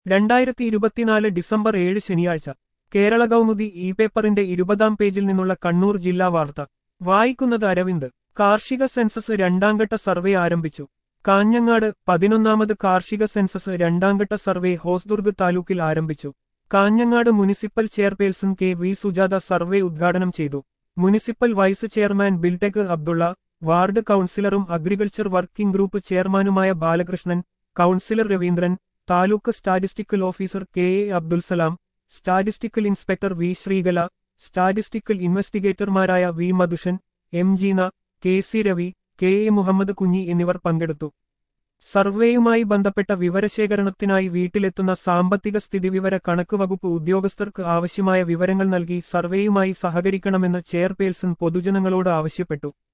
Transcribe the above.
രണ്ടായിരത്തി ഇരുപത്തിനാല് ഡിസംബർ ഏഴ് ശനിയാഴ്ച കേരള കൗമുദി ഇ പേപ്പറിന്റെ ഇരുപതാം പേജിൽ നിന്നുള്ള കണ്ണൂർ ജില്ലാ വാർത്ത വായിക്കുന്നത് അരവിന്ദ് കാർഷിക സെൻസസ് രണ്ടാംഘട്ട സർവേ ആരംഭിച്ചു കാഞ്ഞങ്ങാട് പതിനൊന്നാമത് കാർഷിക സെൻസസ് രണ്ടാംഘട്ട സർവേ ഹോസ്ദുർഗ് താലൂക്കിൽ ആരംഭിച്ചു Kanhangad municipal chairperson K V Sujatha survey ഉദ്ഘാടനം ചെയ്തു municipal vice chairman Biltech Abdulla ward കൌൺസിലറും അഗ്രികൾച്ചർ വർക്കിംഗ് ഗ്രൂപ്പ് ചെയർമാനുമായ Balakrishnan councillor Raveendran taluk statistical officer K A Abdul Salam statistical inspector V Sreekala statistical ഇൻവെസ്റ്റിഗേറ്റർമാരായ V Madhushan M Jeena K C Ravi K A Muhammad Kunhi എന്നിവർ പങ്കെടുത്തു സർവേയുമായി ബന്ധപ്പെട്ട വിവരശേഖരണത്തിനായി വീട്ടിലെത്തുന്ന സാമ്പത്തിക സ്ഥിതിവിവര കണക്ക് വകുപ്പ് ഉദ്യോഗസ്ഥർക്ക് ആവശ്യമായ വിവരങ്ങൾ നൽകി സർവേയുമായി സഹകരിക്കണമെന്ന് ചെയർപേഴ്സൺ പൊതുജനങ്ങളോട് ആവശ്യപ്പെട്ടു